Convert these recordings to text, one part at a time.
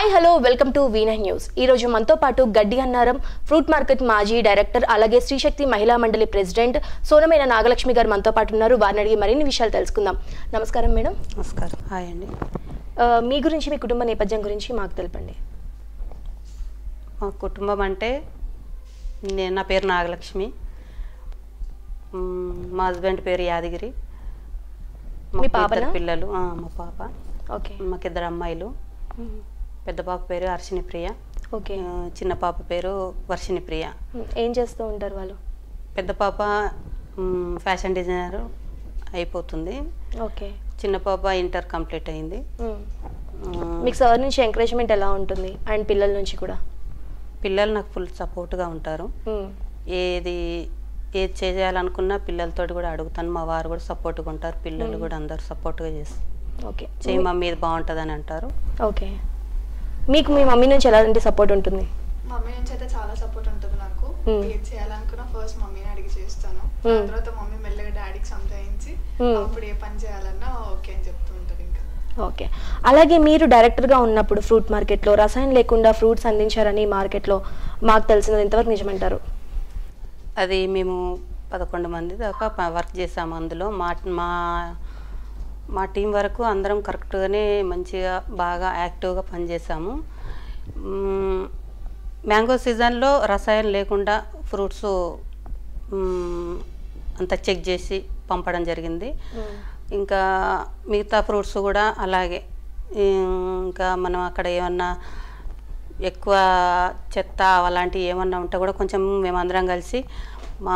Hi hello welcome to వీనై news ఈ రోజు మనతో పాటు గడ్డి అన్నారం ఫ్రూట్ మార్కెట్ మాజీ డైరెక్టర్ అలాగే శ్రీశక్తి మహిళా మండలి ప్రెసిడెంట్ సోనమైన నాగలక్ష్మి గారు మనతో పాటు ఉన్నారు వారిని అడిగి మరిన్ని విషయాలు తెలుసుకుందాం నమస్కారం మేడం నమస్కారం హాయ్ అండి ఆ, మీ గురించి మీ కుటుంబ నేపథ్యం గురించి మాకు తెలపండి మా కుటుంబం అంటే నేను నా పేరు నాగలక్ష్మి మ్మ్, మా హస్బెండ్ పేరు యాదగిరి మాకు మీ ఇద్దరు పాపనా? పిల్లలు ఆ, మా పాప ఓకే మాకు ఇద్దరు అమ్మాయిలు పెద్ద పాప పేరు హర్షిని ప్రియ ఓకే ఆ, చిన్న పాప పేరు వర్షిని ప్రియ ఏం చేస్తూ ఉంటారు వాళ్ళు పెద్ద పాప మ్మ్, ఫ్యాషన్ డిజైనర్ అయిపోతుంది ఓకే చిన్న పాప ఇంటర్ కంప్లీట్ అయింది మ్మ్. మ్మ్, మీకు సార్ నుంచి ఎంకరేజ్మెంట్ ఎలా ఉంటుంది అండ్ పిల్లల నుంచి కూడా పిల్లలు నాకు ఫుల్ సపోర్ట్గా ఉంటారు మ్మ్. ఏది ఏది చేయాలనుకున్నా పిల్లలతోటి కూడా అడుగుతాను మా వారు కూడా సపోర్ట్గా ఉంటారు పిల్లలు కూడా అందరు సపోర్ట్గా చేస్తారు ఓకే చేయి మమ్మీ ఇది బాగుంటుందని అంటారు ఓకే మీకు మీ మమ్మీ నుంచి ఎలాంటి సపోర్ట్ ఉంటుంది మమ్మీ నుంచి అయితే చాలా సపోర్ట్ ఉంటుంది నాకు Hmm. ఏది చేయాలనుకున్నా ఫస్ట్ మమ్మీని అడిగి చేస్తాను Hmm. ఆ తర్వాత మమ్మీ మెల్లగా డాడీకి సంతాయించి Hmm. అప్పుడు ఏ పని చేయాలన్నా ఓకే అని చెప్తూ ఉంటారు ఇంకా ఓకే అలాగే మీరు డైరెక్టర్గా ఉన్నప్పుడు ఫ్రూట్ మార్కెట్లో రసాయనం లేకుండా ఫ్రూట్స్ అందించారని మార్కెట్లో మాకు తెలిసినది ఎంతవరకు నిజమంటారు అది మేము పదకొండు మంది దాకా ప- వర్క్ చేసాము అందులో మా మా మా టీం వరకు అందరం కరెక్ట్గానే మంచిగా బాగా యాక్టివ్గా పనిచేసాము మ్మ్, మ్యాంగో సీజన్లో రసాయనం లేకుండా ఫ్రూట్స్ మ్మ్, అంతా చెక్ చేసి పంపడం జరిగింది ఇంకా మిగతా ఫ్రూట్స్ కూడా అలాగే ఇంకా మనం అక్కడ ఏమన్నా ఎక్కువ చెత్త అలాంటివి ఏమన్నా ఉంటే కూడా కొంచెం మేమందరం కలిసి మా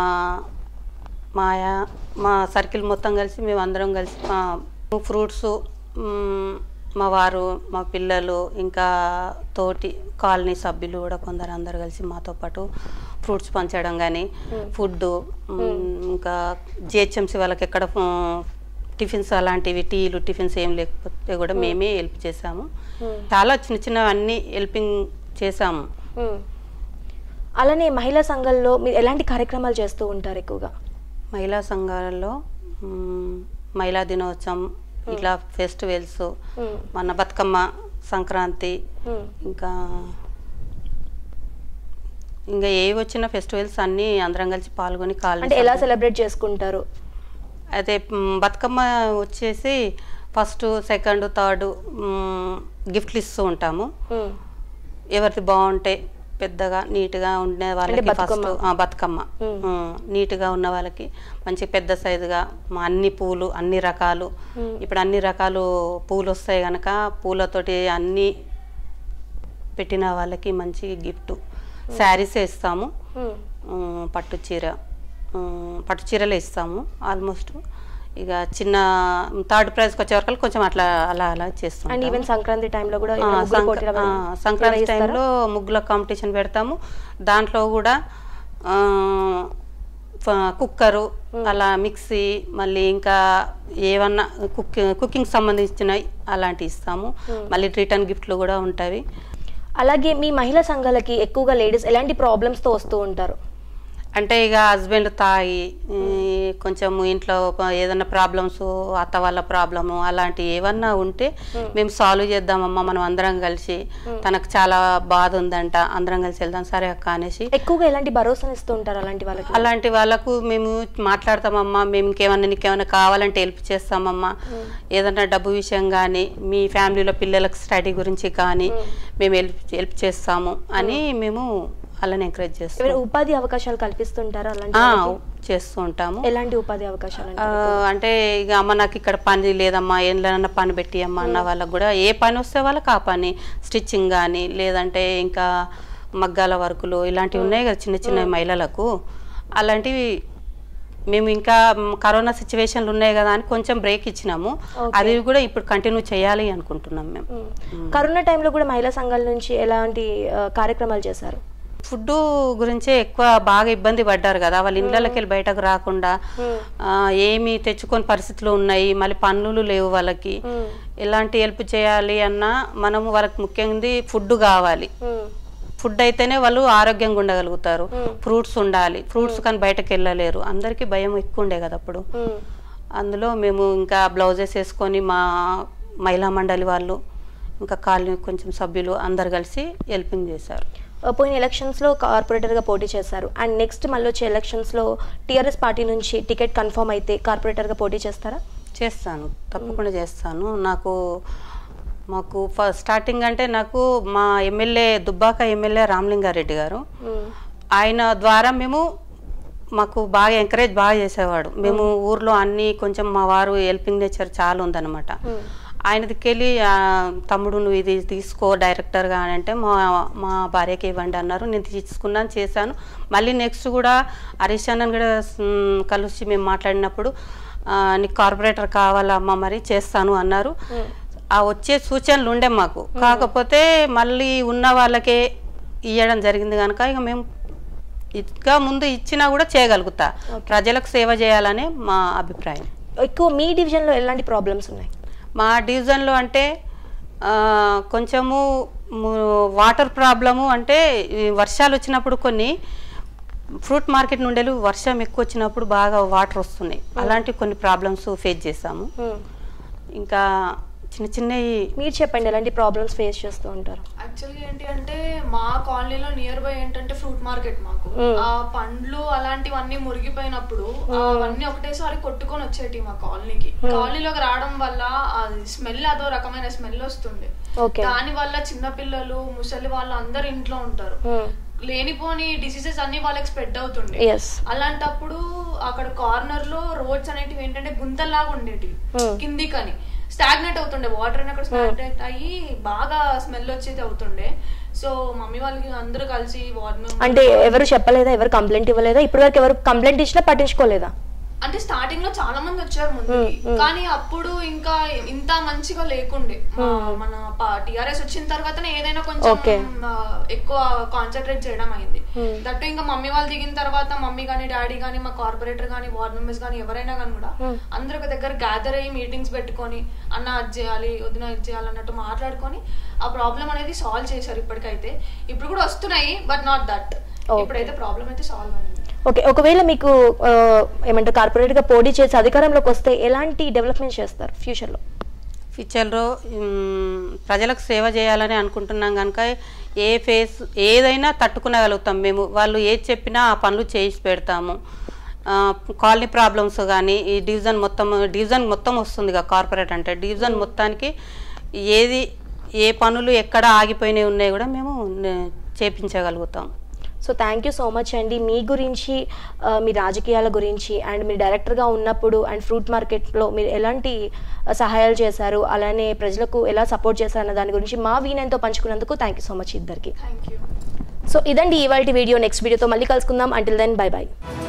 మా యా- మా సర్కిల్ మొత్తం కలిసి మేమందరం కలిసి మా ఫ్రూట్స్ మ్, మా వారు మా పిల్లలు ఇంకా తోటి కాలనీ సభ్యులు కూడా కొందరు అందరు కలిసి మాతో పాటు ఫ్రూట్స్ పంచడం కానీ ఫుడ్ ఇంకా జిహెచ్ఎంసీ వాళ్ళకి ఎక్కడ మ్, టిఫిన్స్ అలాంటివి టీలు టిఫిన్స్ ఏం లేకపోతే కూడా మేమే హెల్ప్ చేసాము చాలా చిన్న చిన్న అన్ని హెల్పింగ్ చేసాము మ్మ్. అలానే మహిళా సంఘాల్లో మీరు ఎలాంటి కార్యక్రమాలు చేస్తూ ఉంటారు ఎక్కువగా మహిళా సంఘాలలో మ్, మహిళా దినోత్సవం ఇట్లా ఫెస్టివల్స్ మ్మ్. మన బతుకమ్మ సంక్రాంతి మ్మ్. ఇంకా ఇంకా ఏ వచ్చిన ఫెస్టివల్స్ అన్నీ అందరం కలిసి పాల్గొని కాల్ అంటే ఎలా సెలబ్రేట్ చేసుకుంటారు అదే మ్, బతుకమ్మ వచ్చేసి ఫస్ట్ సెకండ్ థర్డ్ గిఫ్ట్లు ఇస్తూ ఉంటాము మ్మ్. ఎవరిది బాగుంటే పెద్దగా నీట్గా ఉండే వాళ్ళకి ఫస్ట్ బతుకమ్మ. ఆ, బతుకమ్మ మ్మ్. ఉమ్, నీట్గా ఉన్న వాళ్ళకి మంచి పెద్ద సైజుగా మా అన్ని పూలు అన్ని రకాలు మ్మ్. ఇప్పుడు అన్ని రకాలు పూలు వస్తాయి కనుక పూలతోటి అన్ని పెట్టిన వాళ్ళకి మంచి గిఫ్ట్ శారీస్ ఇస్తాము మ్మ్. ఉమ్, పట్టు చీర ఉమ్, పట్టు చీరలే ఇస్తాము ఆల్మోస్ట్ ఇక చిన్న థర్డ్ ప్రైజ్కి వచ్చే వరకు కొంచెం అట్లా అలా అలా చేస్తాం అండ్ ఈవెన్ సంక్రాంతి టైంలో కూడా ఆ, ఏమైనా ముగ్గుల సంక్ర- పోటీలు ఆ, అవన్నీ సంక్రాంతి నిర్వహిస్తారా? టైంలో ముగ్గుల కాంపిటీషన్ పెడతాము దాంట్లో కూడా ఆ, ఫ- కుక్కరు అలా మిక్సీ మళ్ళీ ఇంకా ఏమన్నా కుక్ కుకింగ్ సంబంధించినవి అలాంటివి ఇస్తాము మళ్ళీ రిటర్న్ గిఫ్ట్లు కూడా ఉంటాయి అలాగే మీ మహిళా సంఘాలకి ఎక్కువగా లేడీస్ ఎలాంటి ప్రాబ్లమ్స్ తో వస్తూ ఉంటారు అంటే ఇక హస్బెండ్ తాగి ఈ, కొంచెం ఇంట్లో ప- ఏదైనా ప్రాబ్లమ్స్ అత్త వాళ్ళ ప్రాబ్లము అలాంటివి ఏమన్నా ఉంటే మేము సాల్వ్ చేద్దామమ్మా మనం అందరం కలిసి తనకు చాలా బాధ ఉందంట అందరం కలిసి వెళ్దాం సరే అక్క అనేసి ఎక్కువగా ఎలాంటి భరోసాని ఇస్తూ ఉంటారు అలాంటి వాళ్ళకి అలాంటి వాళ్ళకు మేము మాట్లాడతామమ్మా మేము ఇంకేమన్నా నీకేమైనా కావాలంటే హెల్ప్ చేస్తామమ్మా ఏదైనా డబ్బు విషయం కానీ మీ ఫ్యామిలీలో పిల్లలకు స్టడీ గురించి కానీ మేము హెల్ప్ హెల్ప్ చేస్తాము అని మేము అలానే ఎంకరేజ్ చేస్తాం ఏమైనా ఉపాధి అవకాశాలు కల్పిస్తుంటారా అలాంటి ఆ, వాళ్ళకి? చేస్తూ ఉంటాము ఎలాంటి ఉపాధి అవకాశాలు ఆ, అంటే అంటే ఇక అమ్మ నాకు ఇక్కడ పని లేదమ్మా ఏంలన్నా పని పెట్టి అమ్మ అన్న వాళ్ళకు కూడా ఏ పని వస్తే వాళ్ళకి ఆ పని స్టిచ్చింగ్ కానీ లేదంటే ఇంకా మగ్గాల వర్కులు ఇలాంటివి ఉన్నాయి కదా చిన్న చిన్న మహిళలకు అలాంటివి మేము ఇంకా మ్, కరోనా సిచ్యువేషన్లు ఉన్నాయి కదా అని కొంచెం బ్రేక్ ఇచ్చినాము అది కూడా ఇప్పుడు కంటిన్యూ చేయాలి అనుకుంటున్నాం మేము మ్మ్. కరోనా టైంలో కూడా మహిళా సంఘాల నుంచి ఎలాంటి ఆ, కార్యక్రమాలు చేశారు ఫుడ్ గురించే ఎక్కువ బాగా ఇబ్బంది పడ్డారు కదా వాళ్ళ ఇళ్ళకి వెళ్ళి బయటకు రాకుండా ఆ, ఏమి తెచ్చుకొని పరిస్థితులు ఉన్నాయి మళ్ళీ పనులు లేవు వాళ్ళకి మ్మ్. ఎలాంటి హెల్ప్ చేయాలి అన్నా మనము వాళ్ళకి ముఖ్యంగా ఫుడ్ కావాలి మ్మ్. ఫుడ్ అయితేనే వాళ్ళు ఆరోగ్యంగా ఉండగలుగుతారు ఫ్రూట్స్ ఉండాలి ఫ్రూట్స్ కానీ బయటకు వెళ్ళలేరు అందరికీ భయం ఎక్కువ ఉండే కదా అప్పుడు మ్మ్. అందులో మేము ఇంకా బ్లౌజెస్ వేసుకొని మా మహిళా మండలి వాళ్ళు ఇంకా కాలనీ కొంచెం సభ్యులు అందరు కలిసి హెల్పింగ్ చేశారు ఆ, పోయిన ఎలక్షన్స్లో కార్పొరేటర్గా పోటీ చేశారు అండ్ నెక్స్ట్ మళ్ళీ వచ్చే ఎలక్షన్స్లో టీఆర్ఎస్ పార్టీ నుంచి టికెట్ కన్ఫర్మ్ అయితే కార్పొరేటర్గా పోటీ చేస్తారా చేస్తాను తప్పకుండా చేస్తాను నాకు మాకు ఫ- స్టార్టింగ్ అంటే నాకు మా ఎమ్మెల్యే దుబ్బాక ఎమ్మెల్యే రామలింగారెడ్డి గారు ఆయన ద్వారా మేము మాకు బాగా ఎంకరేజ్ బాగా చేసేవాడు మేము ఊర్లో అన్ని కొంచెం మా వారు హెల్పింగ్ నేచర్ చాలా ఉందన్నమాట ఆయన దిక్కెళ్ళి "ఆ, తమ్ముడు నువ్వు ఇది తీసుకో డైరెక్టర్గా అని అంటే మా మా భార్యకి ఇవ్వండి అన్నారు నేను తీసుకున్నాను చేశాను మళ్ళీ నెక్స్ట్ కూడా హరీష్ అన్నని కూడా మ్, కలిసి మేము మాట్లాడినప్పుడు "ఆ, నీకు కార్పొరేటర్ కావాలమ్మా మరి చేస్తాను అన్నారు ఆ వచ్చే సూచనలు ఉండే మాకు కాకపోతే మళ్ళీ ఉన్న వాళ్ళకే ఇవ్వడం జరిగింది కనుక ఇక మేము ఇంకా ముందు ఇచ్చినా కూడా చేయగలుగుతా ప్రజలకు సేవ చేయాలనే మా అభిప్రాయం ఎక్కువ మీ డివిజన్లో ఎలాంటి ప్రాబ్లమ్స్ ఉన్నాయి మా డివిజన్లో అంటే ఆ, కొంచెము ము- వాటర్ ప్రాబ్లము అంటే ఈ వర్షాలు వచ్చినప్పుడు కొన్ని ఫ్రూట్ మార్కెట్ నుండి వర్షం ఎక్కువ వచ్చినప్పుడు బాగా వాటర్ వస్తున్నాయి అలాంటి కొన్ని ప్రాబ్లమ్స్ ఫేస్ చేసాము Hmm. ఇంకా చిన్న చిన్నవి మీరు చెప్పండి ఎలాంటి ప్రాబ్లమ్స్ ఫేస్ చేస్తూ ఉంటారు యాక్చువల్గా ఏంటి అంటే మా కాలనీలో నియర్ బై ఏంటంటే ఫ్రూట్ మార్కెట్ మాకు Mm. ఆ పండ్లు అలాంటివన్నీ మురిగిపోయినప్పుడు అవన్నీ ఒకటేసారి కొట్టుకొని వచ్చేటి మా కాలనీకి కాలనీలోకి రావడం వల్ల అది స్మెల్ అదో రకమైన స్మెల్ వస్తుంది Okay. దాని వల్ల చిన్నపిల్లలు ముసలి వాళ్ళు అందరు ఇంట్లో ఉంటారు లేనిపోని డిసీజెస్ అన్ని వాళ్ళకి స్ప్రెడ్ అవుతుండే ఎస్ అలాంటప్పుడు అక్కడ కార్నర్ లో రోడ్స్ అనేటివి ఏంటంటే గుంతల్లాగా ఉండేటివి Hmm. కిందికని స్టాగ్నేట్ అవుతుండే వాటర్ అని అక్కడ స్టాగ్నేట్ అయ్యి బాగా స్మెల్ వచ్చేది అవుతుండే సో మమ్మీ వాళ్ళకి అందరూ కలిసి వార్డ్ అంటే ఎవరు చెప్పలేదా ఎవరు కంప్లైంట్ ఇవ్వలేదా ఇప్పటివరకు ఎవరు కంప్లైంట్ ఇచ్చినా పట్టించుకోలేదా అంటే స్టార్టింగ్ లో చాలా మంది వచ్చారు ముందుకి కానీ అప్పుడు ఇంకా ఇంత మంచిగా లేకుండే మా- మన టిఆర్ఎస్ వచ్చిన తర్వాతనే ఏదైనా Okay. కొంచెం ఆ, ఎక్కువ కాన్సన్ట్రేట్ చేయడం అయింది దట్టు ఇంకా మమ్మీ వాళ్ళు దిగిన తర్వాత మమ్మీ కానీ డాడీ కానీ మా కార్పొరేటర్ కానీ వార్డ్ మెంబర్స్ కానీ ఎవరైనా కానీ కూడా అందరూ ఒక దగ్గర గ్యాదర్ అయ్యి మీటింగ్స్ పెట్టుకొని అన్న అది చేయాలి వదిన ఇది చేయాలి అన్నట్టు మాట్లాడుకొని ఆ ప్రాబ్లం అనేది సాల్వ్ చేశారు ఇప్పటికైతే ఇప్పుడు కూడా వస్తున్నాయి బట్ నాట్ దట్ Okay. ఇప్పుడైతే ప్రాబ్లం అయితే సాల్వ్ అయింది ఓకే ఒకవేళ మీకు ఆ, ఏమంటారు కార్పొరేట్గా పోటీ చేసి అధికారంలోకి వస్తే ఎలాంటి డెవలప్మెంట్ చేస్తారు ఫ్యూచర్లో ఫ్యూచర్లో మ్, ప్రజలకు సేవ చేయాలని అనుకుంటున్నాం కనుక ఏ ఫేస్ ఏదైనా తట్టుకునగలుగుతాం మేము వాళ్ళు ఏది చెప్పినా ఆ పనులు చేసి పెడతాము ఆ, కాలనీ ప్రాబ్లమ్స్ కానీ ఈ డివిజన్ మొత్తం డివిజన్ మొత్తం వస్తుంది కదా కార్పొరేట్ అంటే డివిజన్ మొత్తానికి ఏది ఏ పనులు ఎక్కడ ఆగిపోయినవి ఉన్నాయి కూడా మేము నే- చేపించగలుగుతాం so thank you so much అండి మీ గురించి ఆ, మీ రాజకీయాల గురించి అండ్ మీరు డైరెక్టర్గా ఉన్నప్పుడు అండ్ ఫ్రూట్ మార్కెట్లో మీరు ఎలాంటి ఆ, సహాయాలు చేశారు అలానే ప్రజలకు ఎలా సపోర్ట్ చేశారు అన్న దాని గురించి మా వీణంతో పంచుకున్నందుకు థ్యాంక్ యూ సో మచ్ ఇద్దరికి థ్యాంక్ యూ సో ఇదండి ఇవాళ వీడియో నెక్స్ట్ వీడియోతో మళ్ళీ కలుసుకుందాం అంటిల్ దెన్ బై బై